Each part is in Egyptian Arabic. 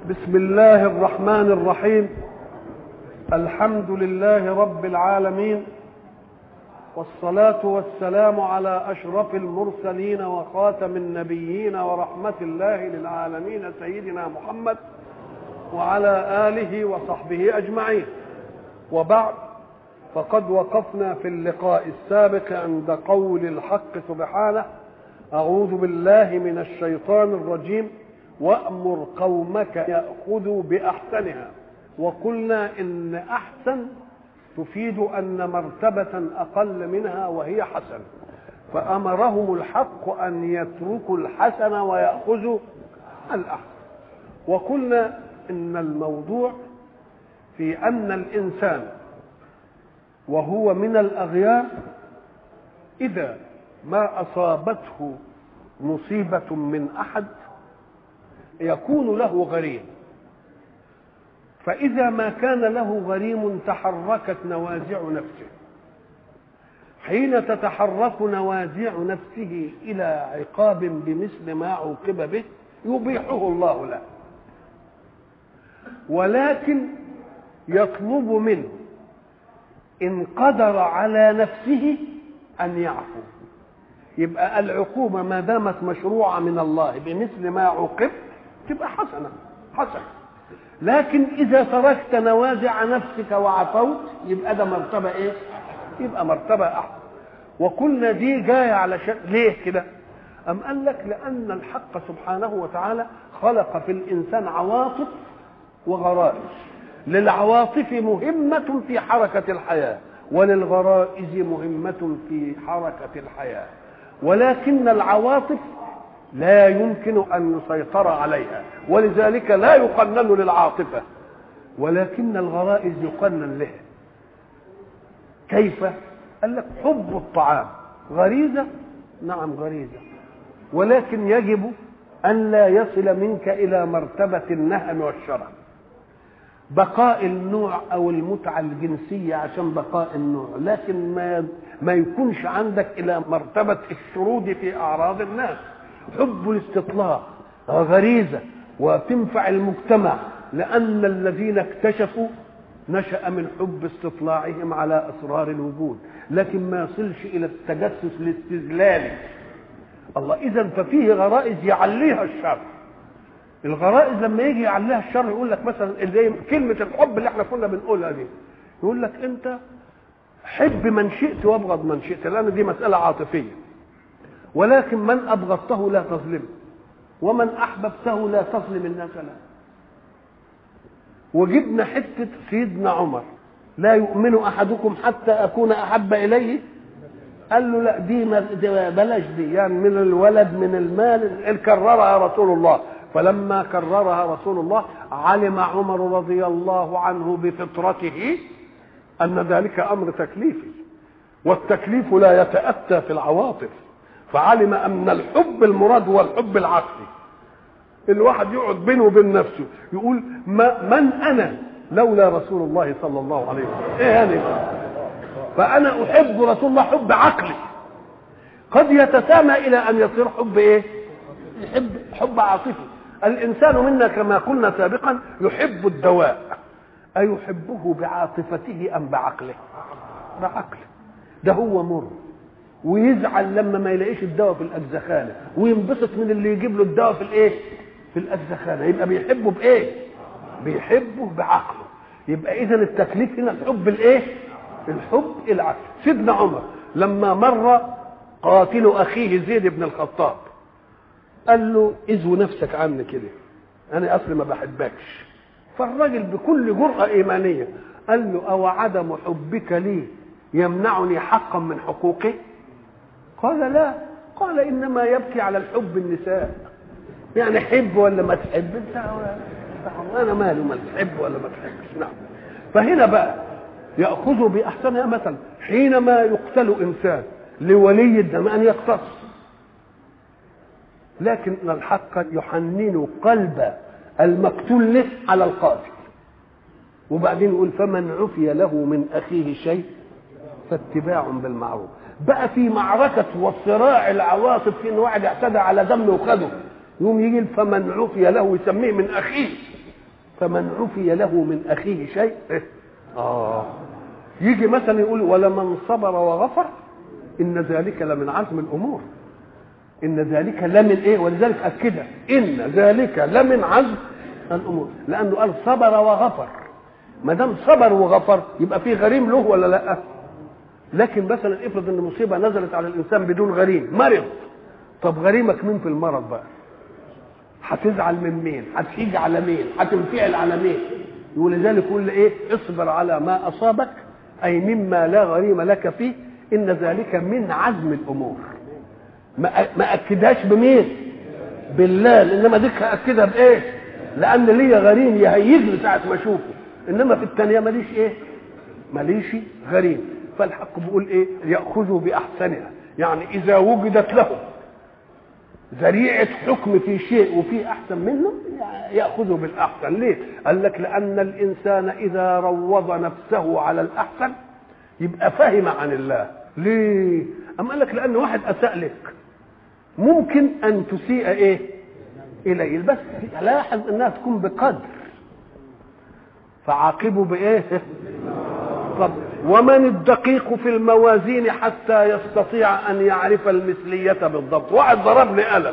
بسم الله الرحمن الرحيم الحمد لله رب العالمين والصلاة والسلام على أشرف المرسلين وخاتم النبيين ورحمة الله للعالمين سيدنا محمد وعلى آله وصحبه أجمعين وبعد فقد وقفنا في اللقاء السابق عند قول الحق سبحانه أعوذ بالله من الشيطان الرجيم وأمر قومك يأخذوا بأحسنها وقلنا إن أحسن تفيد أن مرتبة أقل منها وهي حسن فأمرهم الحق أن يتركوا الحسن ويأخذوا الأحسن وقلنا إن الموضوع في أن الإنسان وهو من الأغيار إذا ما أصابته مصيبة من أحد يكون له غريم فإذا ما كان له غريم تحركت نوازع نفسه حين تتحرك نوازع نفسه إلى عقاب بمثل ما عوقب به يبيحه الله له ولكن يطلب منه إن قدر على نفسه أن يعفو يبقى العقوبة ما دامت مشروعة من الله بمثل ما عوقب تبقى حسنة حسنة لكن إذا تركت نوازع نفسك وعفوت يبقى ده مرتبة إيه؟ يبقى مرتبة أحسن وقلنا دي جاية على شيء ليه كده؟ أم قال لك لأن الحق سبحانه وتعالى خلق في الإنسان عواطف وغرائز للعواطف مهمة في حركة الحياة وللغرائز مهمة في حركة الحياة ولكن العواطف لا يمكن أن يسيطر عليها ولذلك لا يقنن للعاطفة ولكن الغرائز يقنن لها كيف؟ قال لك حب الطعام غريزة نعم غريزة ولكن يجب أن لا يصل منك إلى مرتبة النهم والشرع بقاء النوع او المتعه الجنسيه عشان بقاء النوع لكن ما ما يكونش عندك الى مرتبه الشرود في اعراض الناس حب الاستطلاع غريزه وتنفع المجتمع لان الذين اكتشفوا نشا من حب استطلاعهم على اسرار الوجود لكن ما يصلش الى التجسس الاستذلالي الله اذا ففيه غرائز يعليها الشر الغرائز لما يجي يعليها الشر يقول لك مثلا زي كلمه الحب اللي احنا كنا بنقولها دي يقول لك انت حب من شئت وابغض من شئت لان دي مساله عاطفيه ولكن من ابغضته لا تظلمه ومن احببته لا تظلم الناس له وجبنا حته سيدنا عمر لا يؤمن احدكم حتى اكون احب اليه قال له لا دي بلاش دي يعني من الولد من المال كررها رسول الله فلما كررها رسول الله علم عمر رضي الله عنه بفطرته ان ذلك امر تكليفي والتكليف لا يتاتى في العواطف فعلم ان الحب المراد هو الحب العقلي الواحد يقعد بينه وبين نفسه يقول ما من انا لولا رسول الله صلى الله عليه وسلم ايه يعني فانا احب رسول الله حب عقلي قد يتسامى الى ان يصير حب ايه يحب حب عاطفي الانسان منا كما قلنا سابقا يحب الدواء ايحبه بعاطفته ام بعقله بعقله ده هو مر ويزعل لما ما يلاقيش الدواء في الاجزخانه وينبسط من اللي يجيب له الدواء في الايه في الاجزخانه يبقى بيحبه بايه بيحبه بعقله يبقى اذا التكليف هنا الحب الايه الحب العقل سيدنا عمر لما مر قاتل اخيه زيد بن الخطاب قال له ازو نفسك عني كده انا اصلي ما بحبكش فالراجل بكل جرأة إيمانية قال له أو عدم حبك لي يمنعني حقا من حقوقي قال لا قال إنما يبكي على الحب النساء يعني حب ولا ما تحب انت انا مالي ما تحب ولا ما تحبش نعم فهنا بقى ياخذ باحسنها مثلا حينما يقتل انسان لولي الدم ان يقتص لكن الحق يحنن قلب المقتول له على القاتل وبعدين يقول فمن عفي له من اخيه شيء فاتباع بالمعروف بقى في معركة وصراع العواطف في ان واحد اعتدى على دم وخده يقوم يجي فمن عفي له يسميه من اخيه فمن عفي له من اخيه شيء إيه؟ اه يجي مثلا يقول ولمن صبر وغفر ان ذلك لمن عزم الامور ان ذلك لمن ايه ولذلك اكدها ان ذلك لمن عزم الامور لانه قال صبر وغفر ما دام صبر وغفر يبقى في غريم له ولا لا لكن مثلا افرض ان مصيبه نزلت على الانسان بدون غريم مرض طب غريمك مين في المرض بقى هتزعل من مين هتيجي على مين هتنفعل على مين ولذلك يقول ايه اصبر على ما اصابك اي مما لا غريم لك فيه ان ذلك من عزم الامور ما ما اكدهاش بمين بالله انما ديك هاكدها بايه لان ليا غريم يهيج لي ساعه ما اشوفه انما في الثانيه ماليش ايه ماليش غريم فالحق بيقول ايه ياخذوا باحسنها يعني اذا وجدت له ذريعة حكم في شيء وفي أحسن منه يأخذه بالأحسن ليه؟ قال لك لأن الإنسان إذا روض نفسه على الأحسن يبقى فهم عن الله ليه؟ أما قال لك لأن واحد أساء لك ممكن أن تسيء إيه؟ إليه بس لاحظ أنها تكون بقدر فعاقبوا بإيه؟ طب ومن الدقيق في الموازين حتى يستطيع ان يعرف المثليه بالضبط واحد ضربني قلم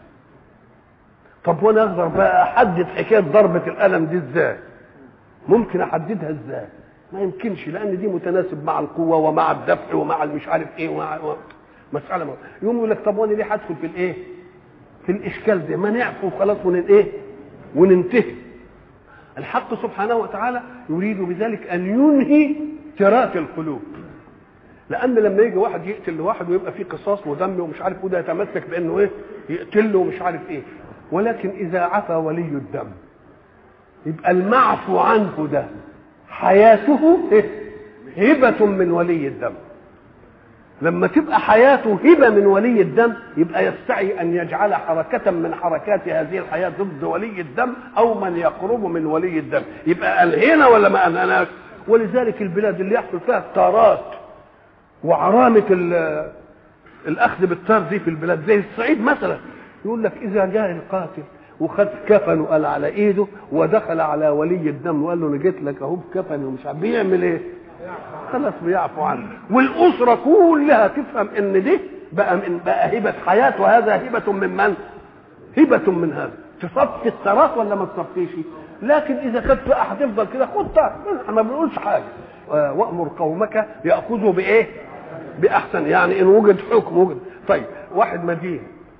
طب وانا اقدر بقى احدد حكايه ضربه القلم دي ازاي ممكن احددها ازاي ما يمكنش لان دي متناسب مع القوه ومع الدفع ومع المش عارف ايه ومع مساله ما. يقوم يقول لك طب وانا ليه هدخل في الايه في الاشكال ده ما نعفو وخلاص ون ايه وننتهي الحق سبحانه وتعالى يريد بذلك ان ينهي تراث القلوب لان لما يجي واحد يقتل واحد ويبقى فيه قصاص ودم ومش عارف وده يتمسك بانه ايه يقتله ومش عارف ايه ولكن اذا عفى ولي الدم يبقى المعفو عنه ده حياته إيه؟ هبة من ولي الدم لما تبقى حياته هبة من ولي الدم يبقى يستعي أن يجعل حركة من حركات هذه الحياة ضد ولي الدم أو من يقرب من ولي الدم يبقى ألهينا ولا ما أنهناك ولذلك البلاد اللي يحصل فيها الطارات وعرامة الأخذ بالطار دي في البلاد زي الصعيد مثلا يقول لك إذا جاء القاتل وخد كفن وقال على ايده ودخل على ولي الدم وقال له انا جيت لك اهو بكفني ومش عارف بيعمل ايه؟ خلاص بيعفو عنه والاسره كلها تفهم ان دي بقى من بقى هبه حياه وهذا هبه من من؟ هبه من هذا تصفي الثراث ولا ما تصفيش؟ لكن اذا كانت بقى هتفضل كده خد ما بنقولش حاجه وامر قومك ياخذوا بايه؟ باحسن يعني ان وجد حكم وجد طيب واحد مدين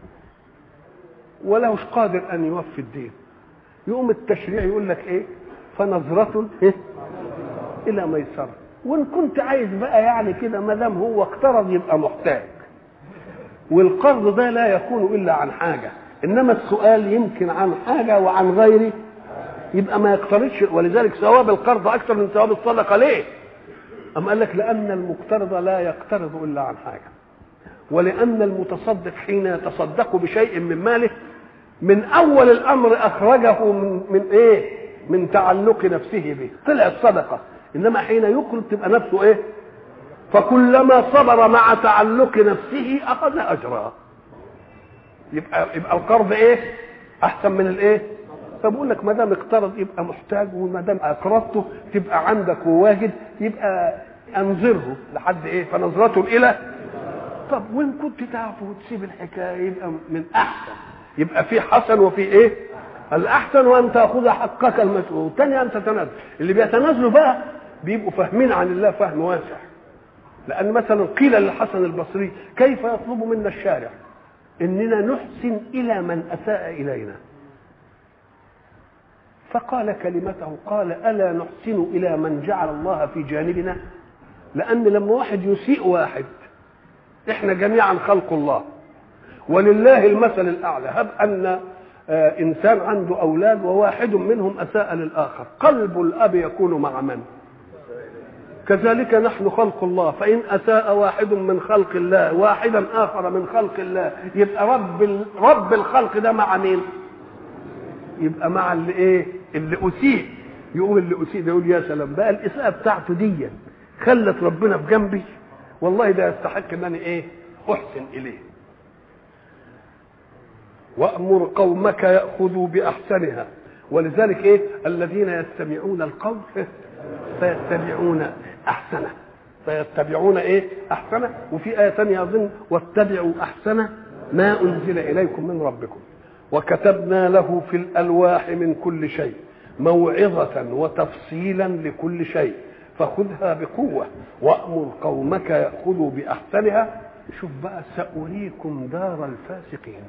ولهش قادر ان يوفي الدين يقوم التشريع يقول لك ايه فنظرة إيه؟ الى ميسرة وان كنت عايز بقى يعني كده ما دام هو اقترض يبقى محتاج والقرض ده لا يكون الا عن حاجه انما السؤال يمكن عن حاجه وعن غيره يبقى ما يقترضش ولذلك ثواب القرض اكثر من ثواب الصدقه ليه؟ أم قال لك لأن المقترض لا يقترض إلا عن حاجة ولأن المتصدق حين يتصدق بشيء من ماله من أول الأمر أخرجه من, من إيه؟ من تعلق نفسه به طلعت صدقة إنما حين يقرض تبقى نفسه إيه؟ فكلما صبر مع تعلق نفسه أخذ أجرا يبقى يبقى القرض إيه؟ أحسن من الإيه؟ فبقول لك ما دام اقترض يبقى محتاج وما دام اقرضته تبقى عندك وواجد يبقى انظره لحد ايه فنظرته الى طب وان كنت تعفو وتسيب الحكايه يبقى من احسن يبقى في حسن وفي ايه الاحسن وان تاخذ حقك المسؤول الثاني ان تتنازل اللي بيتنازلوا بقى بيبقوا فاهمين عن الله فهم واسع لان مثلا قيل للحسن البصري كيف يطلب منا الشارع اننا نحسن الى من اساء الينا فقال كلمته قال الا نحسن الى من جعل الله في جانبنا لان لما واحد يسيء واحد احنا جميعا خلق الله ولله المثل الاعلى هب ان آه انسان عنده اولاد وواحد منهم اساء للاخر قلب الاب يكون مع من كذلك نحن خلق الله فان اساء واحد من خلق الله واحدا اخر من خلق الله يبقى رب رب الخلق ده مع مين يبقى مع اللي ايه اللي اسيء يقول اللي اسيء ده يقول يا سلام بقى الاساءه بتاعته دي خلت ربنا في جنبي والله ده يستحق ان انا ايه احسن اليه وامر قومك ياخذوا باحسنها ولذلك ايه الذين يستمعون القول فيتبعون احسنه فيتبعون ايه احسنه وفي ايه ثانيه اظن واتبعوا احسنه ما انزل اليكم من ربكم وكتبنا له في الالواح من كل شيء موعظه وتفصيلا لكل شيء فخذها بقوه وامر قومك ياخذوا باحسنها شوف بقى ساريكم دار الفاسقين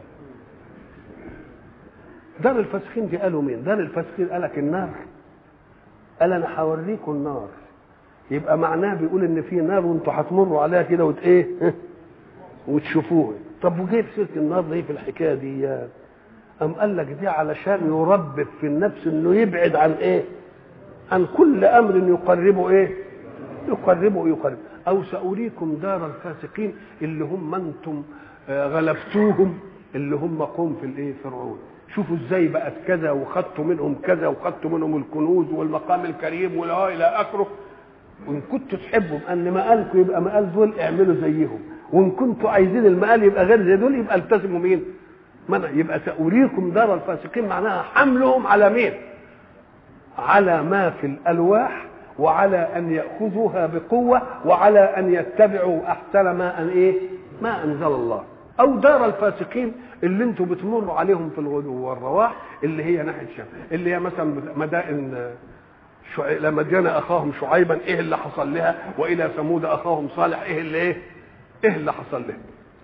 دار الفاسقين دي قالوا مين دار الفاسقين قالك النار قال انا هوريكم النار يبقى معناه بيقول ان في نار وانتوا هتمروا عليها كده وت ايه وتشوفوها طب وجايب سيره النار دي في الحكايه دي ام قال لك دي علشان يربب في النفس انه يبعد عن ايه عن كل امر يقربه ايه يقربه يقرب او ساريكم دار الفاسقين اللي هم انتم غلبتوهم اللي هم قوم في الايه فرعون شوفوا ازاي بقت كذا وخدتوا منهم كذا وخدتوا منهم الكنوز والمقام الكريم ولا الى اخره وان كنتوا تحبوا ان مقالكم يبقى مقال دول اعملوا زيهم وان كنتوا عايزين المقال يبقى غير زي دول يبقى التزموا مين منع يبقى سأريكم دار الفاسقين معناها حملهم على مين على ما في الالواح وعلى ان ياخذوها بقوه وعلى ان يتبعوا احسن ما ان ايه ما انزل الله او دار الفاسقين اللي انتم بتمروا عليهم في الغدو والرواح اللي هي ناحيه الشام اللي هي مثلا مدائن شعي... لما جانا اخاهم شعيبا ايه اللي حصل لها والى ثمود اخاهم صالح ايه اللي ايه ايه اللي حصل لها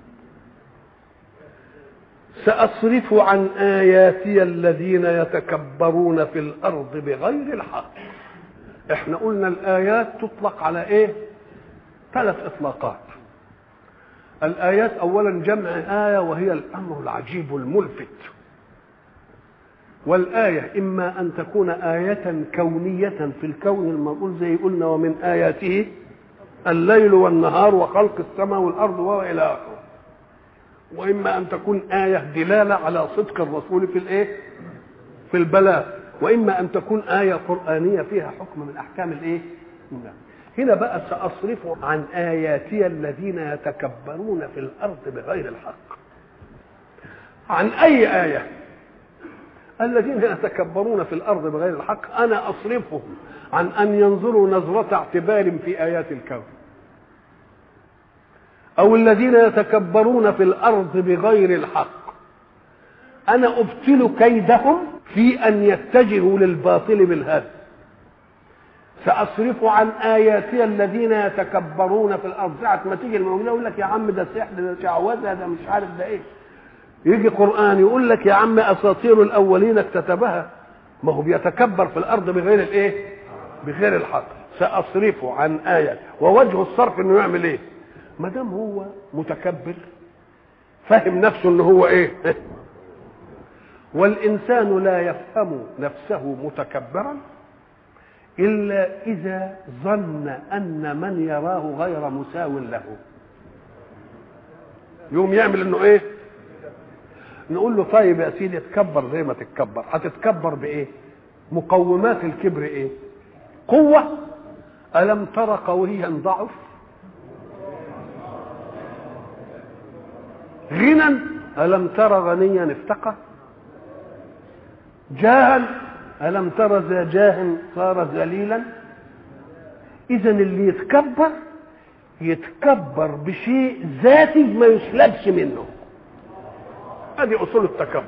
ساصرف عن اياتي الذين يتكبرون في الارض بغير الحق احنا قلنا الايات تطلق على ايه ثلاث اطلاقات الايات اولا جمع ايه وهي الامر العجيب الملفت والآية إما أن تكون آية كونية في الكون المقول زي قلنا ومن آياته الليل والنهار وخلق السماء والأرض وإلى آخره وإما أن تكون آية دلالة على صدق الرسول في الإيه؟ في البلاغ وإما أن تكون آية قرآنية فيها حكم من أحكام الإيه؟ هنا بقى سأصرف عن آياتي الذين يتكبرون في الأرض بغير الحق عن أي آية الذين يتكبرون في الارض بغير الحق انا اصرفهم عن ان ينظروا نظره اعتبار في ايات الكون او الذين يتكبرون في الارض بغير الحق انا ابطل كيدهم في ان يتجهوا للباطل بالهدف ساصرف عن اياتي الذين يتكبرون في الارض ساعه ما تيجي المولى يقول لك يا عم ده سحر ده شعوذه ده مش عارف ده ايه يجي قرآن يقول لك يا عم أساطير الأولين اكتتبها ما هو بيتكبر في الأرض بغير الإيه؟ بغير الحق سأصرفه عن آية ووجه الصرف إنه يعمل إيه؟ ما دام هو متكبر فهم نفسه إن هو إيه؟ والإنسان لا يفهم نفسه متكبرا إلا إذا ظن أن من يراه غير مساو له يوم يعمل إنه إيه؟ نقول له طيب يا سيدي اتكبر زي ما تتكبر هتتكبر بايه مقومات الكبر ايه قوة ألم تر قويا ضعف غنى ألم تر غنيا افتقر جاها ألم تر ذا جاه صار ذليلا إذا اللي يتكبر يتكبر بشيء ذاتي ما يسلبش منه هذه اصول التكبر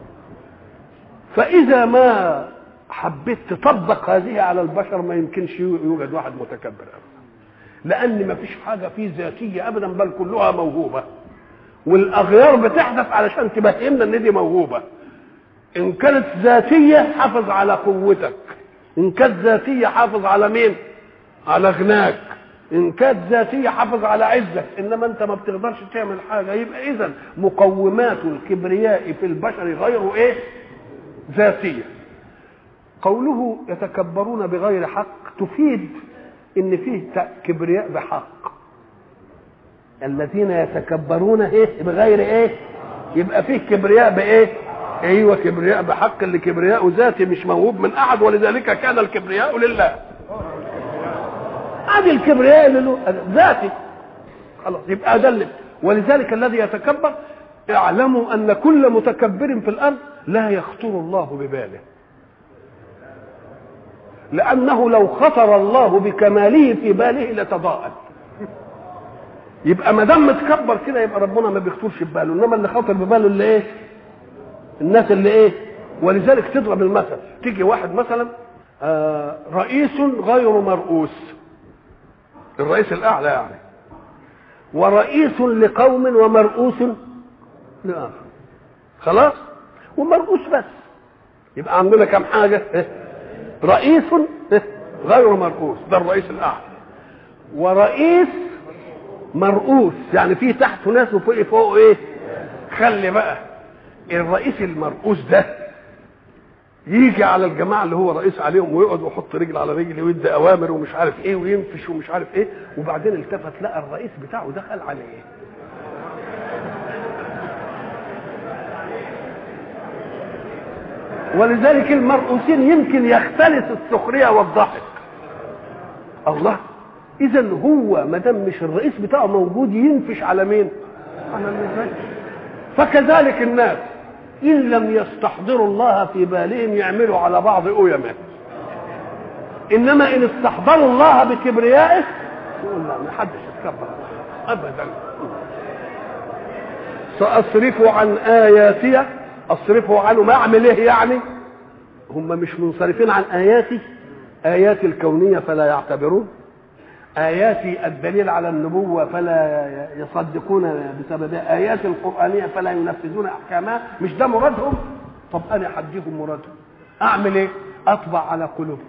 فاذا ما حبيت تطبق هذه على البشر ما يمكنش يوجد واحد متكبر ابدا لان ما فيش حاجه فيه ذاتيه ابدا بل كلها موهوبه والاغيار بتحدث علشان تفهمنا ان دي موهوبه ان كانت ذاتيه حافظ على قوتك ان كانت ذاتيه حافظ على مين على غناك ان كانت ذاتيه حافظ على عزك انما انت ما بتقدرش تعمل حاجه يبقى اذا مقومات الكبرياء في البشر غير ايه ذاتيه قوله يتكبرون بغير حق تفيد ان فيه كبرياء بحق الذين يتكبرون ايه بغير ايه يبقى فيه كبرياء بايه ايوه كبرياء بحق اللي كبرياء ذاتي مش موهوب من احد ولذلك كان الكبرياء لله ادي الكبرياء اللي له ذاتي خلاص يبقى ده ولذلك الذي يتكبر اعلموا ان كل متكبر في الارض لا يخطر الله بباله لانه لو خطر الله بكماله في باله لتضاءل يبقى ما دام متكبر كده يبقى ربنا ما بيخطرش بباله انما اللي خاطر بباله اللي ايه الناس اللي ايه ولذلك تضرب المثل تيجي واحد مثلا آه رئيس غير مرؤوس الرئيس الاعلى يعني ورئيس لقوم ومرؤوس لاخر خلاص ومرؤوس بس يبقى عندنا كم حاجه رئيس غير مرؤوس ده الرئيس الاعلى ورئيس مرؤوس يعني في تحته ناس وفوق فوق ايه خلي بقى الرئيس المرؤوس ده يجي على الجماعه اللي هو رئيس عليهم ويقعد ويحط رجل على رجل ويدي اوامر ومش عارف ايه وينفش ومش عارف ايه وبعدين التفت لقى الرئيس بتاعه دخل عليه ولذلك المرؤوسين يمكن يختلس السخريه والضحك الله اذا هو ما دام مش الرئيس بتاعه موجود ينفش على مين على الناس فكذلك الناس ان لم يستحضروا الله في بالهم يعملوا على بعض أيما انما ان استحضروا الله بكبريائه يقول لا ما حدش يتكبر ابدا ساصرف عن اياتي اصرف عنه ما اعمل ايه يعني هم مش منصرفين عن اياتي اياتي الكونيه فلا يعتبرون آياتي الدليل على النبوة فلا يصدقون بسببها آيات القرآنية فلا ينفذون أحكامها مش ده مرادهم طب أنا حديهم مرادهم أعمل إيه أطبع على قلوبهم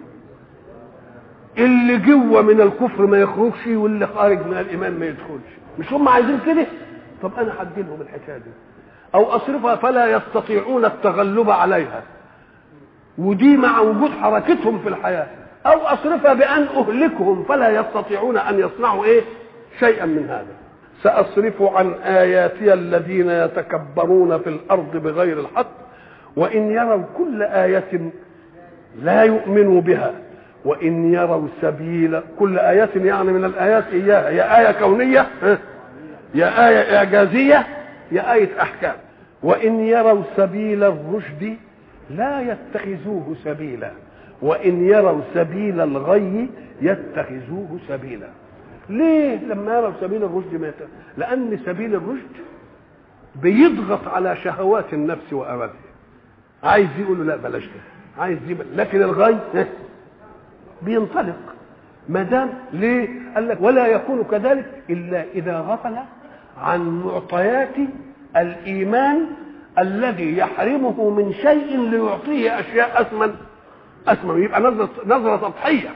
اللي جوه من الكفر ما يخرجش واللي خارج من الإيمان ما يدخلش مش هم عايزين كده طب أنا حدي لهم الحكاية دي أو أصرفها فلا يستطيعون التغلب عليها ودي مع وجود حركتهم في الحياه او اصرفها بان اهلكهم فلا يستطيعون ان يصنعوا ايه شيئا من هذا ساصرف عن اياتي الذين يتكبرون في الارض بغير الحق وان يروا كل ايه لا يؤمنوا بها وان يروا سبيل كل ايات يعني من الايات اياها يا ايه كونيه يا ايه اعجازيه يا ايه احكام وان يروا سبيل الرشد لا يتخذوه سبيلا وان يروا سبيل الغي يتخذوه سبيلا ليه لما يروا سبيل الرشد ما يتخذ... لان سبيل الرشد بيضغط على شهوات النفس وارادها عايز يقول له لا بلاش ده عايز دي لكن الغي بينطلق ما دام ليه قال لك ولا يكون كذلك الا اذا غفل عن معطيات الايمان الذي يحرمه من شيء ليعطيه اشياء اثمن اثمن يبقى نظره نظره سطحيه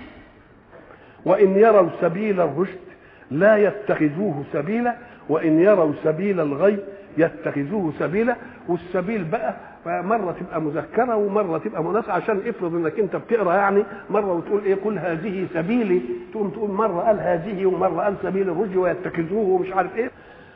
وان يروا سبيل الرشد لا يتخذوه سبيلا وان يروا سبيل الغي يتخذوه سبيلا والسبيل بقى مره تبقى مذكره ومره تبقى مناسبه عشان افرض انك انت بتقرا يعني مره وتقول ايه قل هذه سبيلي تقوم تقول مره قال هذه ومره قال سبيل الرشد ويتخذوه ومش عارف ايه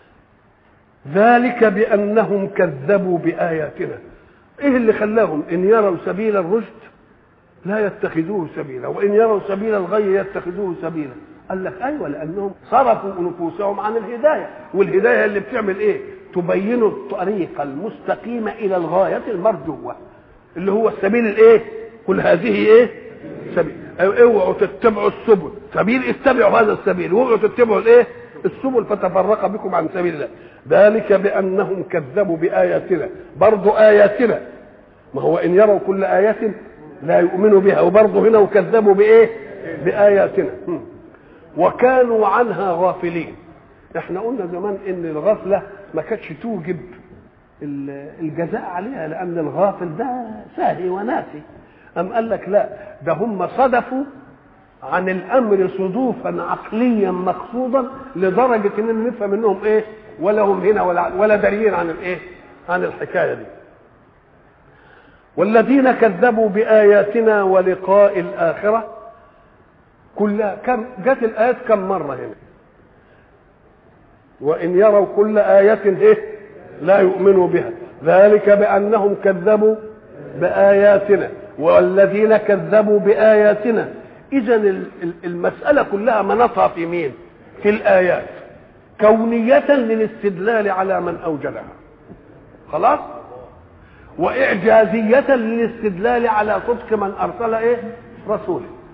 ذلك بانهم كذبوا باياتنا ايه اللي خلاهم ان يروا سبيل الرشد لا يتخذوه سبيلا وان يروا سبيل الغي يتخذوه سبيلا قال لك ايوه لانهم صرفوا نفوسهم عن الهدايه والهدايه اللي بتعمل ايه تبين الطريق المستقيم الى الغايه المرجوه اللي هو السبيل الايه قل هذه ايه سبيل اوعوا تتبعوا السبل سبيل اتبعوا هذا السبيل واوعوا تتبعوا الايه السبل فتفرق بكم عن سبيل الله ذلك بانهم كذبوا باياتنا برضو اياتنا ما هو ان يروا كل ايه لا يؤمنوا بها وبرضه هنا وكذبوا بايه باياتنا وكانوا عنها غافلين احنا قلنا زمان ان الغفله ما كانتش توجب الجزاء عليها لان الغافل ده ساهي وناسي ام قال لك لا ده هم صدفوا عن الامر صدوفا عقليا مقصودا لدرجه ان نفهم منهم ايه ولا هم هنا ولا ولا داريين عن الايه عن الحكايه دي والذين كذبوا بآياتنا ولقاء الآخرة كلها كم جت الآيات كم مرة هنا وإن يروا كل آية إيه لا يؤمنوا بها ذلك بأنهم كذبوا بآياتنا والذين كذبوا بآياتنا إذا المسألة كلها منطها في مين؟ في الآيات كونية للاستدلال على من أوجدها خلاص؟ واعجازيه للاستدلال على صدق من ارسل ايه رسوله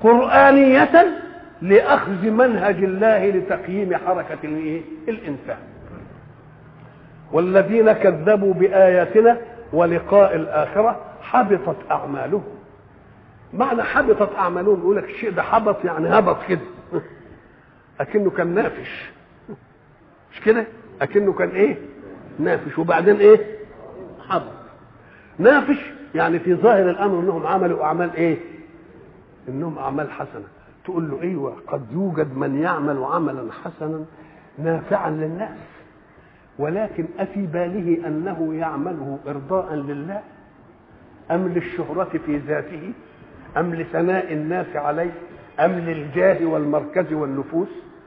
قرآنية لأخذ منهج الله لتقييم حركة الإيه؟ الإنسان والذين كذبوا بآياتنا ولقاء الآخرة حبطت أعمالهم معنى حبطت أعمالهم يقول لك الشيء ده حبط يعني هبط كده أكنه كان نافش مش كده أكنه كان إيه نافش وبعدين إيه حبط نافش يعني في ظاهر الأمر أنهم عملوا أعمال إيه انهم اعمال حسنه تقول له ايوه قد يوجد من يعمل عملا حسنا نافعا للناس ولكن افي باله انه يعمله ارضاء لله ام للشهره في ذاته ام لثناء الناس عليه ام للجاه والمركز والنفوس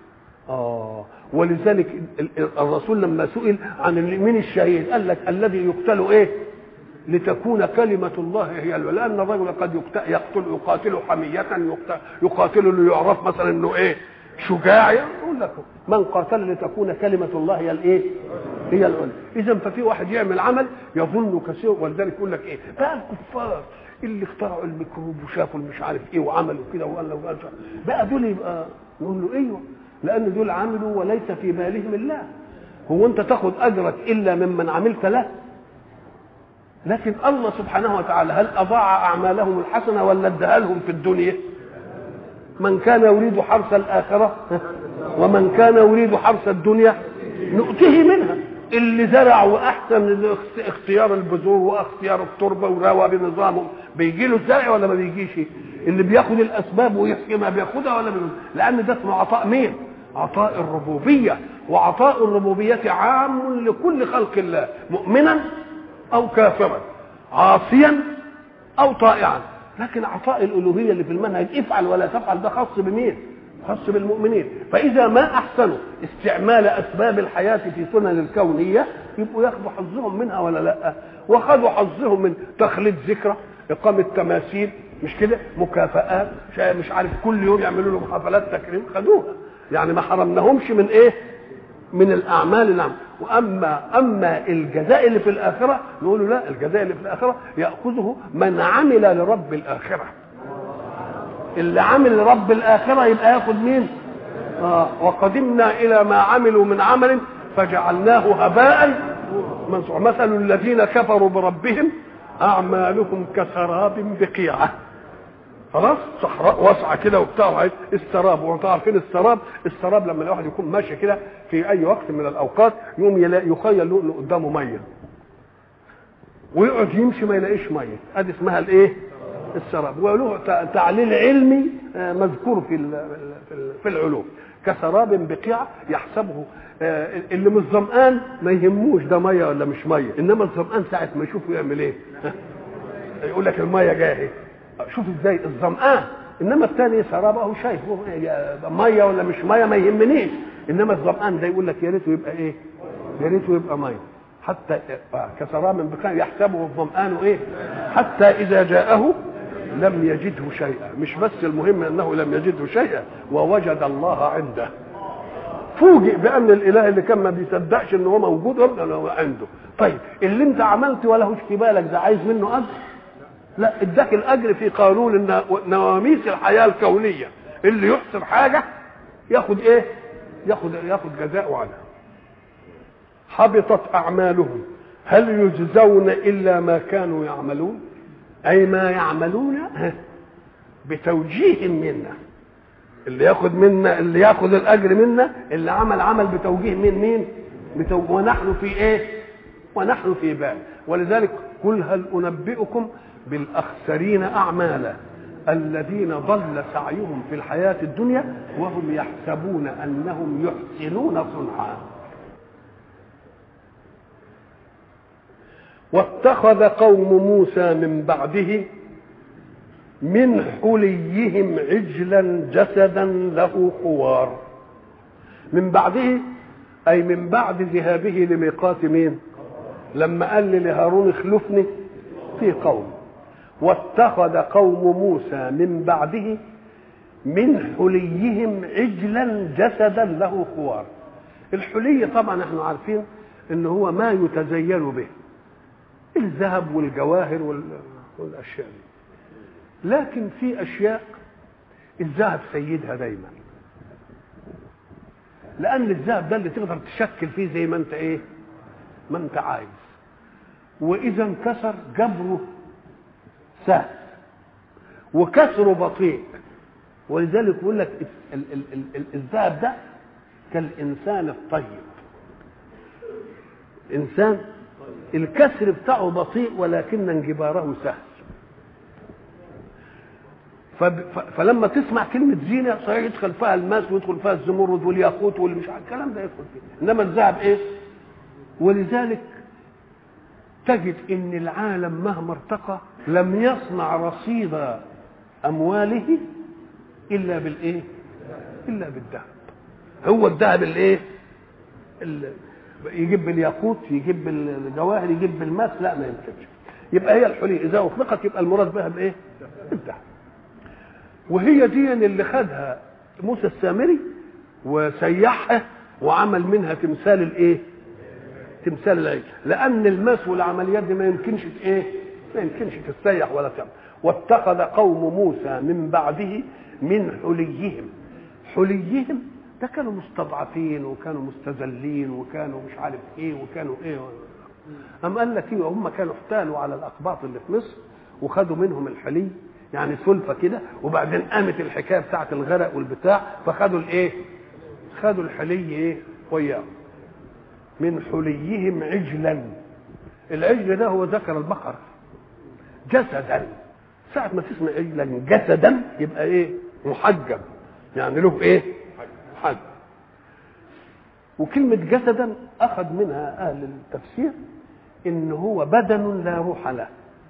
اه ولذلك الرسول لما سئل عن من الشهيد قال لك الذي يقتل ايه لتكون كلمة الله هي العليا لأن الرجل قد يقتل يقاتل حمية يقاتل ليعرف مثلا إنه إيه شجاع يقول لك من قاتل لتكون كلمة الله هي الإيه؟ هي العليا إذا ففي واحد يعمل عمل يظن كثير ولذلك يقول لك إيه؟ بقى الكفار اللي اخترعوا الميكروب وشافوا مش عارف إيه وعملوا كده وقال له وقال بقى دول يبقى نقول له أيوه لأن دول عملوا وليس في بالهم الله هو أنت تاخذ أجرك إلا ممن عملت له لكن الله سبحانه وتعالى هل اضاع اعمالهم الحسنه ولا اداها لهم في الدنيا من كان يريد حرث الاخره ومن كان يريد حرث الدنيا نؤتيه منها اللي زرع واحسن اختيار البذور واختيار التربه وروى بنظامه بيجي له الزرع ولا ما بيجيش اللي بياخد الاسباب ويحكي ما بياخدها ولا بياخد. لان ده اسمه عطاء مين عطاء الربوبيه وعطاء الربوبيه عام لكل خلق الله مؤمنا او كافرا عاصيا او طائعا لكن عطاء الالوهيه اللي في المنهج افعل ولا تفعل ده خاص بمين خاص بالمؤمنين فاذا ما احسنوا استعمال اسباب الحياه في سنن الكونيه يبقوا ياخذوا حظهم منها ولا لا وخذوا حظهم من تخليد ذكرى اقامه تماثيل مش كده مكافآت مش عارف كل يوم يعملوا لهم حفلات تكريم خدوها يعني ما حرمناهمش من ايه من الاعمال نعم واما اما الجزاء اللي في الاخره نقول لا الجزاء اللي في الاخره ياخذه من عمل لرب الاخره اللي عمل لرب الاخره يبقى ياخذ مين آه وقدمنا الى ما عملوا من عمل فجعلناه هباء منصور مثل الذين كفروا بربهم اعمالهم كسراب بقيعه خلاص صحراء واسعه كده وبتاع وعايز السراب وانتوا عارفين السراب السراب لما الواحد يكون ماشي كده في اي وقت من الاوقات يقوم يلاقي يخيل له انه قدامه ميه ويقعد يمشي ما يلاقيش ميه ادي اسمها الايه السراب وله تعليل علمي مذكور في في العلوم كسراب بقيعة يحسبه اللي مش ظمآن ما يهموش ده ميه ولا مش ميه انما الظمآن ساعه ما يشوفه يعمل ايه يقول لك الميه جايه شوف ازاي الظمآن انما الثاني سراب اهو شايف ميه ولا مش ميه ما يهمنيش انما الظمآن ده يقول لك يا ريته يبقى ايه يا ريته يبقى ميه حتى كسراب من بقاع يحسبه الظمآن ايه حتى اذا جاءه لم يجده شيئا مش بس المهم انه لم يجده شيئا ووجد الله عنده فوجئ بان الاله اللي كان ما بيصدقش ان هو موجود عنده طيب اللي انت عملت ولا في بالك ده عايز منه اجر لا اداك الاجر في قانون نواميس الحياه الكونيه اللي يحسن حاجه ياخد ايه ياخد ياخد جزاءه عنها حبطت اعمالهم هل يجزون الا ما كانوا يعملون اي ما يعملون بتوجيه منا اللي ياخد منا اللي ياخد الاجر منا اللي عمل عمل بتوجيه من مين بتوجيه ونحن في ايه ونحن في بال ولذلك قل هل انبئكم بالاخسرين اعمالا الذين ضل سعيهم في الحياه الدنيا وهم يحسبون انهم يحسنون صنعا واتخذ قوم موسى من بعده من حليهم عجلا جسدا له خوار من بعده اي من بعد ذهابه لميقات مين لما قال لهارون اخلفني في قوم واتخذ قوم موسى من بعده من حليهم عجلا جسدا له خوار الحلي طبعا احنا عارفين ان هو ما يتزين به الذهب والجواهر والاشياء دي لكن في اشياء الذهب سيدها دايما لان الذهب ده اللي تقدر تشكل فيه زي ما انت ايه ما انت عايز واذا انكسر جبره سهل وكسره بطيء ولذلك يقول لك ال- ال- ال- ال- الذهب ده كالانسان الطيب انسان الكسر بتاعه بطيء ولكن انجباره سهل فب- ف- فلما تسمع كلمة زينة صحيح يدخل فيها الماس ويدخل فيها الزمرد والياقوت واللي مش عارف الكلام ده يدخل فيه انما الذهب ايه؟ ولذلك تجد ان العالم مهما ارتقى لم يصنع رصيد امواله الا بالايه؟ الا بالذهب هو الذهب الايه؟ ال- يجيب بالياقوت يجيب بالجواهر يجيب بالماس لا ما يمكنش يبقى هي الحلي اذا اطلقت يبقى المراد بها بايه؟ بالذهب وهي دي اللي خدها موسى السامري وسيحها وعمل منها تمثال الايه؟ تمثال العجل لان الماس والعمليات دي ما يمكنش ت- ايه؟ ما يمكنش تستيح ولا تعمل واتخذ قوم موسى من بعده من حليهم حليهم ده كانوا مستضعفين وكانوا مستذلين وكانوا مش عارف ايه وكانوا ايه أم قال لك ايه هم كانوا احتالوا على الاقباط اللي في مصر وخدوا منهم الحلي يعني سلفه كده وبعدين قامت الحكايه بتاعت الغرق والبتاع فخدوا الايه؟ خدوا الحلي ايه؟ وياهم من حليهم عجلا العجل ده هو ذكر البقر جسدا ساعة ما تسمع عجلا جسدا يبقى ايه؟ محجب يعني له ايه؟ محجب وكلمة جسدا أخذ منها أهل التفسير إن هو بدن لا روح له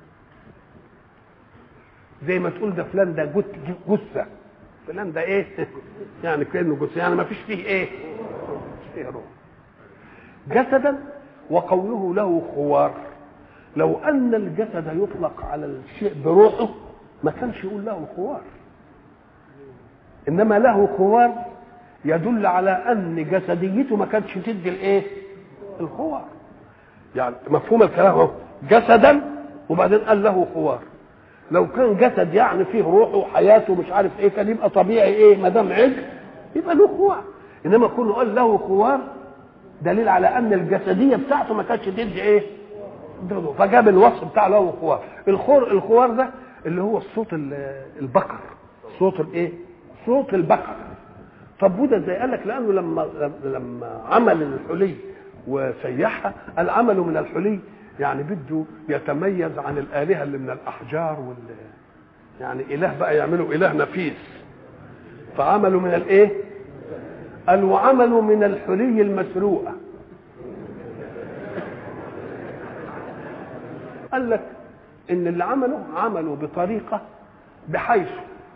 زي ما تقول ده فلان ده جث جثة فلان ده إيه؟ يعني كأنه جثة يعني ما فيش فيه إيه؟ مفيش فيه روح جسدا وقوله له خوار لو أن الجسد يطلق على الشيء بروحه ما كانش يقول له خوار إنما له خوار يدل على ان جسديته ما كانتش تدي الايه الخوار يعني مفهوم الكلام اهو جسدا وبعدين قال له خوار لو كان جسد يعني فيه روحه وحياته مش عارف ايه كان يبقى طبيعي ايه ما دام عجل يبقى له خوار انما كونه قال له خوار دليل على ان الجسديه بتاعته ما كانتش تدي ايه ضده فجاب الوصف بتاع له خوار الخور الخوار ده اللي هو الصوت ال- البقر صوت الايه صوت البقر طب وده ازاي قال لك لانه لما لما عمل الحلي وسيحها قال عمله من الحلي يعني بده يتميز عن الالهه اللي من الاحجار وال يعني اله بقى يعملوا اله نفيس فعملوا من الايه قال وعملوا من الحلي المسروقه قال لك ان اللي عمله عملوا بطريقه بحيث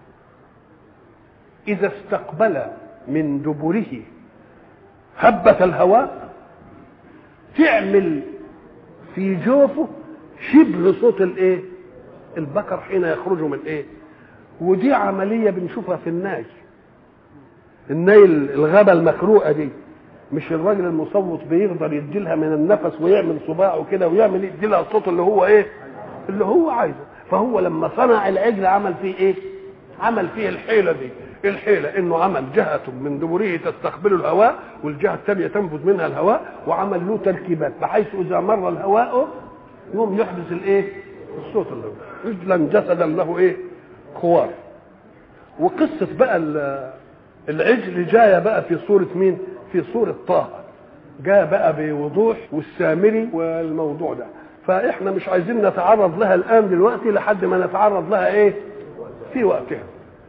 اذا استقبل من دبره هبة الهواء تعمل في جوفه شبه صوت الايه البكر حين يخرج من ايه ودي عملية بنشوفها في الناي الناي الغابة المخروقة دي مش الراجل المصوت بيقدر يديلها من النفس ويعمل صباعه كده ويعمل يديلها الصوت اللي هو ايه اللي هو عايزه فهو لما صنع العجل عمل فيه ايه عمل فيه الحيلة دي الحيلة انه عمل جهة من دبره تستقبل الهواء والجهة الثانية تنفذ منها الهواء وعمل له تركيبات بحيث اذا مر الهواء يوم يحدث الايه الصوت اللي هو رجلا جسدا له ايه خوار وقصة بقى ال- العجل جاية بقى في صورة مين في صورة طه جاء بقى بوضوح والسامري والموضوع ده فاحنا مش عايزين نتعرض لها الان دلوقتي لحد ما نتعرض لها ايه في وقتها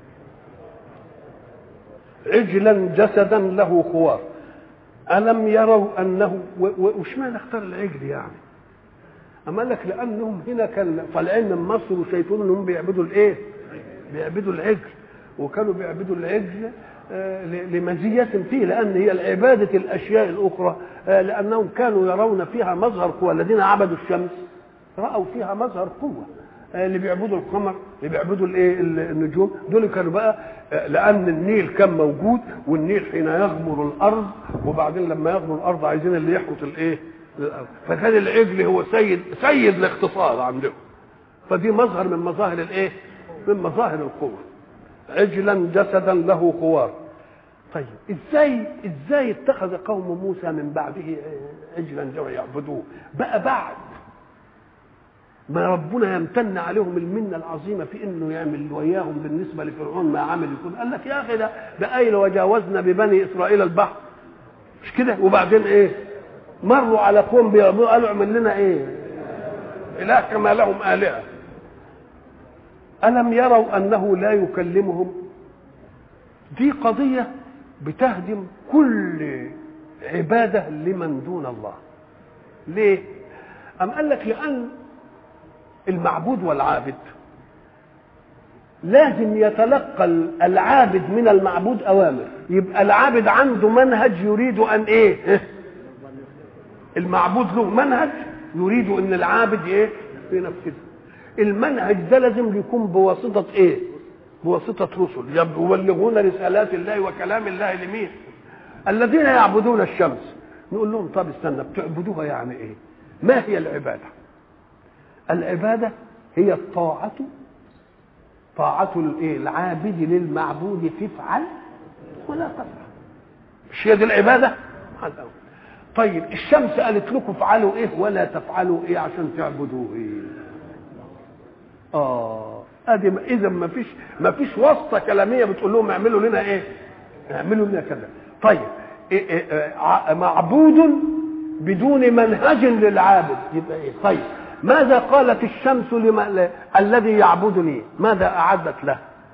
عجلا جسدا له خوار ألم يروا أنه و- و- وش معنى اختار العجل يعني أما قال لك لأنهم هنا كان طالعين من مصر وشايفين أنهم بيعبدوا الإيه؟ بيعبدوا العجل وكانوا بيعبدوا العجل آه، ل- لمزية فيه لأن هي العبادة الأشياء الأخرى آه، لأنهم كانوا يرون فيها مظهر قوة الذين عبدوا الشمس رأوا فيها مظهر قوة آه، اللي بيعبدوا القمر اللي بيعبدوا الايه ال- النجوم دول كانوا بقى آه، لان النيل كان موجود والنيل حين يغمر الارض وبعدين لما يغمر الارض عايزين اللي يحرث الايه الارض فكان العجل هو سيد سيد الاقتصاد عندهم فدي مظهر من مظاهر الايه من مظاهر القوه عجلا جسدا له خوار طيب ازاي ازاي اتخذ قوم موسى من بعده عجلا جوا يعبدوه بقى بعد ما ربنا يمتن عليهم المنه العظيمه في انه يعمل وياهم بالنسبه لفرعون ما عمل يكون قال لك يا اخي ده ده قايل وجاوزنا ببني اسرائيل البحر مش كده وبعدين ايه مروا على قوم بيعبدوا قالوا اعمل لنا ايه اله كما لهم الهه الم يروا انه لا يكلمهم دي قضيه بتهدم كل عباده لمن دون الله ليه ام قال لك لان المعبود والعابد لازم يتلقى العابد من المعبود اوامر يبقى العابد عنده منهج يريد ان ايه المعبود له منهج يريد ان العابد ايه ينفذه المنهج ده لازم يكون بواسطه ايه بواسطه رسل يبلغون رسالات الله وكلام الله لمين الذين يعبدون الشمس نقول لهم طب استنى بتعبدوها يعني ايه ما هي العباده العباده هي الطاعه طاعة الايه العابد للمعبود تفعل ولا تفعل مش هي دي العبادة طيب الشمس قالت لكم افعلوا ايه ولا تفعلوا ايه عشان تعبدوه ايه اه ادي اذا ما فيش ما فيش واسطه كلاميه بتقول لهم اعملوا لنا ايه اعملوا لنا كذا طيب إيه إيه معبود بدون منهج للعابد يبقى ايه طيب ماذا قالت الشمس لما الذي يعبدني ماذا اعدت له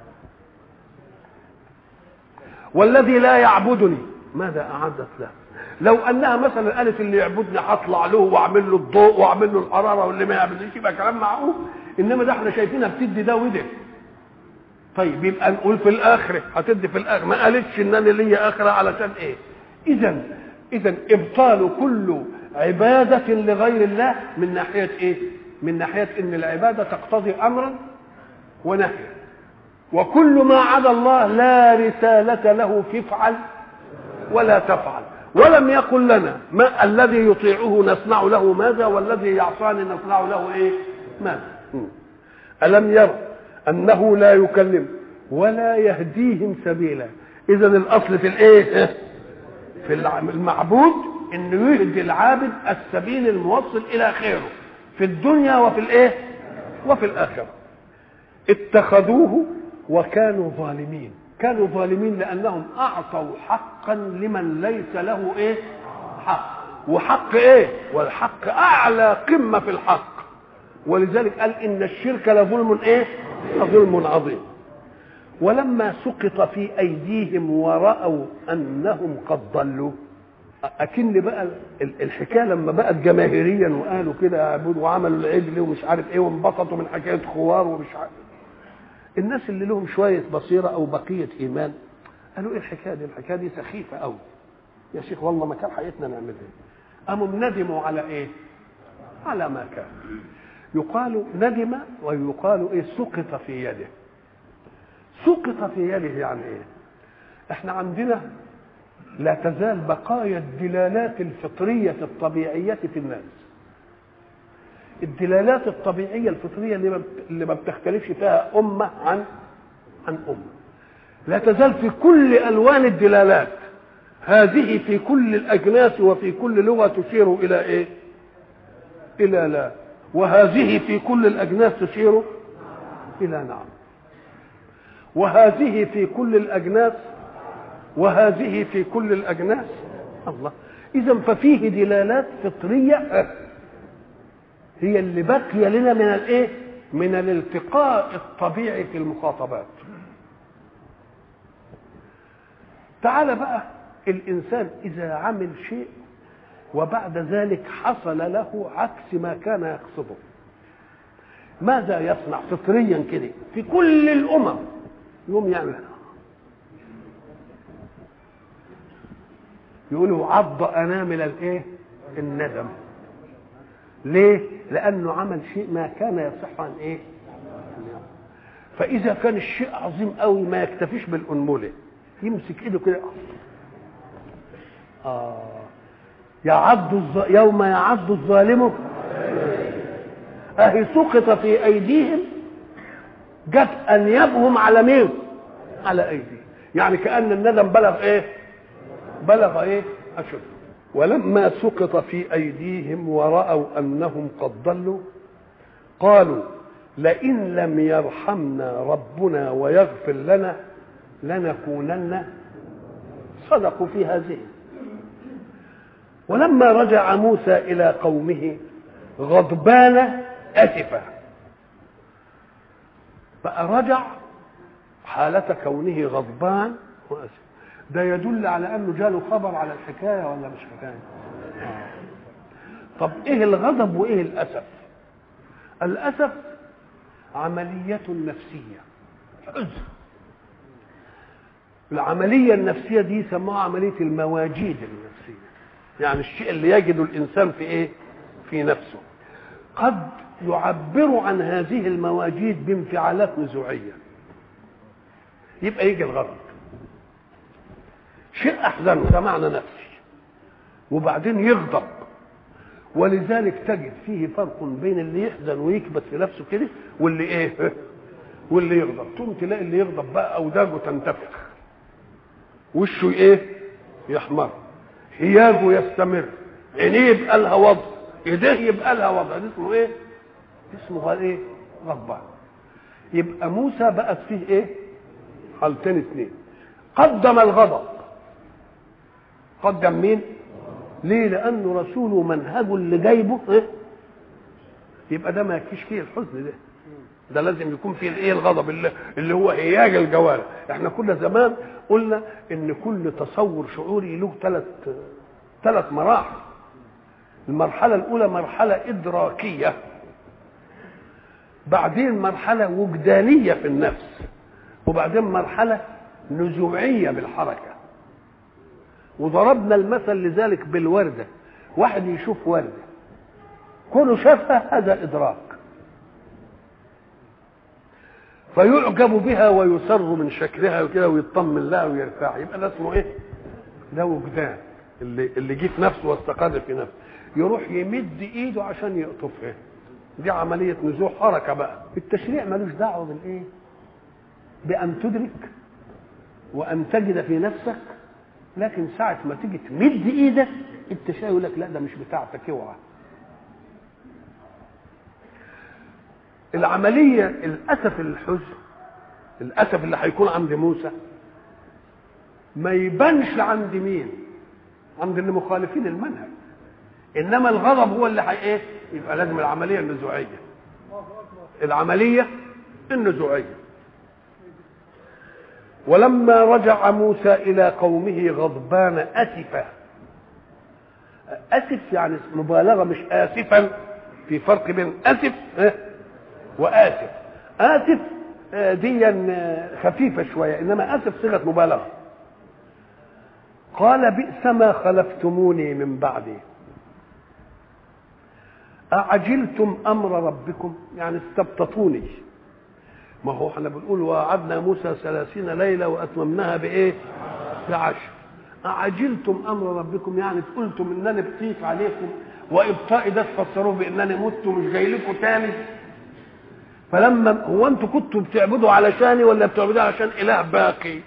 والذي لا يعبدني ماذا اعدت له لو انها مثلا قالت اللي يعبدني هطلع له واعمل له الضوء واعمل له الحراره واللي ما يعبدنيش يبقى كلام معقول انما ده احنا شايفينها بتدي ده وده طيب يبقى نقول في الاخره هتدي في الاخره ما قالتش ان انا ليا اخره علشان ايه اذا اذا ابطال كل عبادة لغير الله من ناحية ايه؟ من ناحية ان العبادة تقتضي امرا ونهيا وكل ما عدا الله لا رسالة له في افعل ولا تفعل ولم يقل لنا ما الذي يطيعه نصنع له ماذا والذي يعصاني نصنع له ايه ماذا ألم ير أنه لا يكلم ولا يهديهم سبيلا إذا الأصل في الإيه؟ في المعبود انه يهدي العابد السبيل الموصل الى خيره في الدنيا وفي الايه وفي الاخره اتخذوه وكانوا ظالمين كانوا ظالمين لانهم اعطوا حقا لمن ليس له ايه حق وحق ايه والحق اعلى قمه في الحق ولذلك قال ان الشرك لظلم ايه لظلم عظيم ولما سقط في ايديهم وراوا انهم قد ضلوا اكن بقى الحكايه لما بقت جماهيريا وقالوا كده اعبدوا وعملوا العجل ومش عارف ايه وانبسطوا من حكايه خوار ومش عارف الناس اللي لهم شويه بصيره او بقيه ايمان قالوا ايه الحكايه دي الحكايه دي سخيفه قوي يا شيخ والله ما كان حياتنا نعمل ايه قاموا ندموا على ايه على ما كان يقال ندم ويقال ايه سقط في يده سقط في يده يعني ايه احنا عندنا لا تزال بقايا الدلالات الفطرية الطبيعية في الناس الدلالات الطبيعية الفطرية اللي ما بتختلفش فيها أمة عن عن أمة لا تزال في كل ألوان الدلالات هذه في كل الأجناس وفي كل لغة تشير إلى إيه؟ إلى لا وهذه في كل الأجناس تشير إلى نعم وهذه في كل الأجناس وهذه في كل الأجناس الله إذا ففيه دلالات فطرية هي اللي بقي لنا من الإيه؟ من الالتقاء الطبيعي في المخاطبات تعال بقى الإنسان إذا عمل شيء وبعد ذلك حصل له عكس ما كان يقصده ماذا يصنع فطريا كده في كل الأمم يوم يعمل يقولوا عض انامل الايه الندم ليه لانه عمل شيء ما كان يصح عن ايه فاذا كان الشيء عظيم قوي ما يكتفيش بالانمله يمسك ايده كده اه يعض الظ... يوم يعض الظالم اهي سقط في ايديهم جت انيابهم على مين على ايديهم يعني كان الندم بلغ ايه بلغ ايه اشد ولما سقط في ايديهم وراوا انهم قد ضلوا قالوا لئن لم يرحمنا ربنا ويغفر لنا لنكونن صدقوا في هذه ولما رجع موسى الى قومه غضبان اسفا فرجع حالة كونه غضبان واسف ده يدل على انه جاله خبر على الحكايه ولا مش حكايه طب ايه الغضب وايه الاسف الاسف عمليه نفسيه حزن العمليه النفسيه دي سموها عمليه المواجيد النفسيه يعني الشيء اللي يجد الانسان في ايه في نفسه قد يعبر عن هذه المواجيد بانفعالات نزوعيه يبقى يجي الغضب شيء احزنه ده معنى نفسي وبعدين يغضب ولذلك تجد فيه فرق بين اللي يحزن ويكبت في نفسه كده واللي ايه واللي يغضب تقوم تلاقي اللي يغضب بقى اوداجه تنتفخ وشه ايه يحمر هياجه يستمر عينيه يبقى لها وضع ايديه يبقى لها وضع ده اسمه ايه اسمه ايه غضبان يبقى موسى بقت فيه ايه حالتين اثنين قدم الغضب قدم مين ليه لانه رسوله منهجه اللي جايبه إيه؟ يبقى ده ما يكفيش فيه الحزن ده ده لازم يكون فيه الايه الغضب اللي, اللي هو هياج الجوارح احنا كنا زمان قلنا ان كل تصور شعوري له ثلاث ثلاث مراحل المرحلة الأولى مرحلة إدراكية بعدين مرحلة وجدانية في النفس وبعدين مرحلة نزوعية بالحركة وضربنا المثل لذلك بالوردة واحد يشوف وردة كونه شافها هذا إدراك فيعجب بها ويسر من شكلها وكده ويطمن لها ويرتاح يبقى ده اسمه ايه؟ ده وجدان اللي اللي جه في نفسه واستقر في نفسه يروح يمد ايده عشان يقطفها دي عملية نزوع حركة بقى التشريع ملوش دعوة بالايه بأن تدرك وأن تجد في نفسك لكن ساعة ما تيجي تمد ايدك التشريع يقول لك لا ده مش بتاعتك اوعى العملية الأسف الحزن الأسف اللي هيكون عند موسى ما يبانش عند مين عند اللي مخالفين المنهج انما الغضب هو اللي حي ايه يبقى لازم العمليه النزوعيه العمليه النزوعيه ولما رجع موسى الى قومه غضبان اسفا اسف يعني مبالغه مش اسفا في فرق بين اسف واسف اسف دي خفيفه شويه انما اسف صيغه مبالغه قال بئس ما خلفتموني من بعدي أعجلتم أمر ربكم يعني استبططوني ما هو احنا بنقول وعدنا موسى ثلاثين ليلة وأتممناها بإيه بعشر أعجلتم أمر ربكم يعني قلتم إنني بطيف عليكم وإبطائي ده تفسروه بإنني مت ومش جاي لكم تاني فلما هو أنتوا كنتوا بتعبدوا علشاني ولا بتعبدوا علشان إله باقي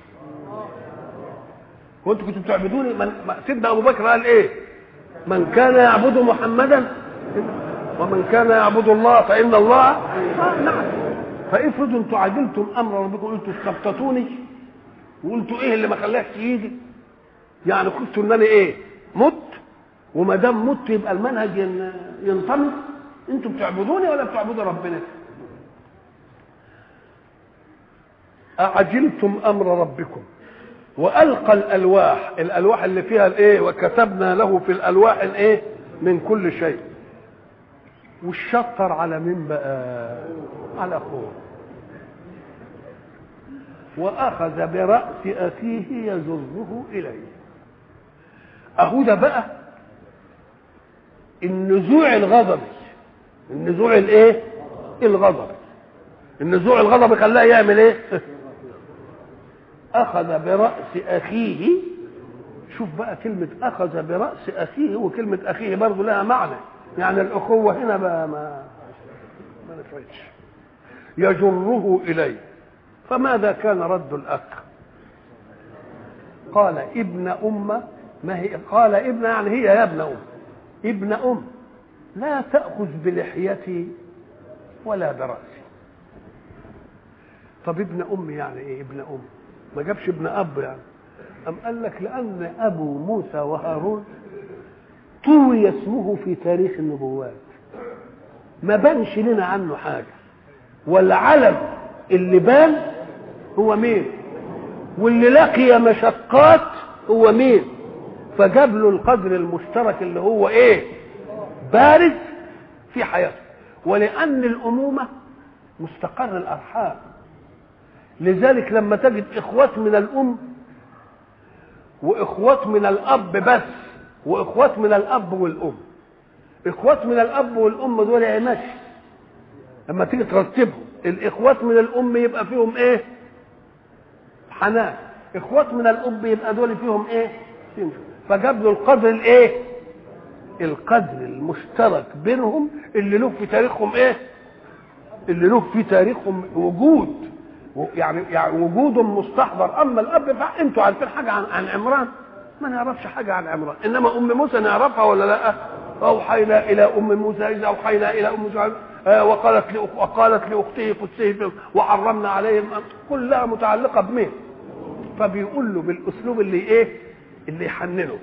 وانتوا كنتوا بتعبدوني من سيدنا ابو بكر قال ايه من كان يعبد محمدا ومن كان يعبد الله فان الله آه نعم فافرضوا انتوا عجلتم امر ربكم قلتوا استبطتوني وقلتوا ايه اللي ما خلاش يجي يعني قلتوا انني ايه مت وما دام مت يبقى المنهج ينطمس انتوا بتعبدوني ولا بتعبدوا ربنا أعجلتم أمر ربكم والقى الالواح الالواح اللي فيها الايه وكتبنا له في الالواح الايه من كل شيء والشطر على مين بقى على اخوه واخذ براس اخيه يجره اليه اهو ده بقى النزوع الغضبي النزوع الايه الغضبي النزوع الغضبي خلاه يعمل ايه أخذ برأس أخيه شوف بقى كلمة أخذ برأس أخيه وكلمة أخيه برضه لها معنى يعني الأخوة هنا بقى ما ما نفعتش يجره إليه فماذا كان رد الأخ قال ابن أم ما هي قال ابن يعني هي يا ابن أم ابن أم لا تأخذ بلحيتي ولا برأسي طب ابن أم يعني إيه ابن أم ما جابش ابن أب يعني أم قال لك لأن أبو موسى وهارون طوي اسمه في تاريخ النبوات ما بانش لنا عنه حاجة والعلم اللي بان هو مين واللي لقي مشقات هو مين فجاب له القدر المشترك اللي هو ايه بارز في حياته ولأن الأمومة مستقر الأرحام لذلك لما تجد إخوات من الأم وإخوات من الأب بس وإخوات من الأب والأم إخوات من الأب والأم دول عماش لما تيجي ترتبهم الإخوات من الأم يبقى فيهم إيه؟ حنان إخوات من الأب يبقى دول فيهم إيه؟ فيهم فجاب له القدر الإيه؟ القدر المشترك بينهم اللي له في تاريخهم إيه؟ اللي له في تاريخهم وجود يعني يعني وجود مستحضر اما الاب فانتوا عارفين حاجه عن عن عمران ما نعرفش حاجه عن عمران انما ام موسى نعرفها ولا لا اوحينا الى ام موسى اذا اوحينا الى ام موسى آه وقالت لأخ... وقالت لاخته قدسه وحرمنا عليهم كلها متعلقه بمين فبيقول له بالاسلوب اللي ايه اللي يحننه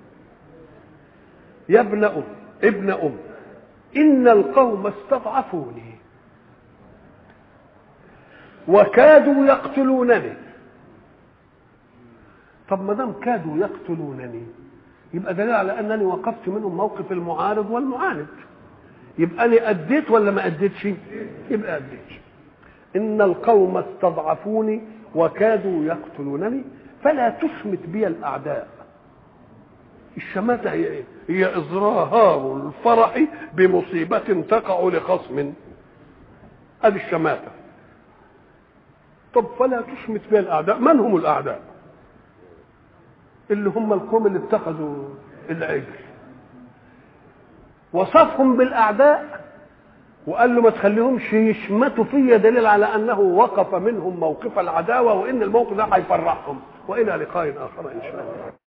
يا ابن ام ابن ام ان القوم استضعفوني وكادوا يقتلونني طب ما دام كادوا يقتلونني يبقى دليل على انني وقفت منهم موقف المعارض والمعاند يبقى انا اديت ولا ما اديتش يبقى اديت ان القوم استضعفوني وكادوا يقتلونني فلا تشمت بي الاعداء الشماتة هي ايه؟ هي إظهار الفرح بمصيبة تقع لخصم هذه الشماتة طب فلا تشمت بها الاعداء من هم الاعداء اللي هم القوم اللي اتخذوا العجل وصفهم بالاعداء وقال له ما تخليهمش يشمتوا فيا دليل على انه وقف منهم موقف العداوه وان الموقف ده هيفرحهم والى لقاء اخر ان شاء الله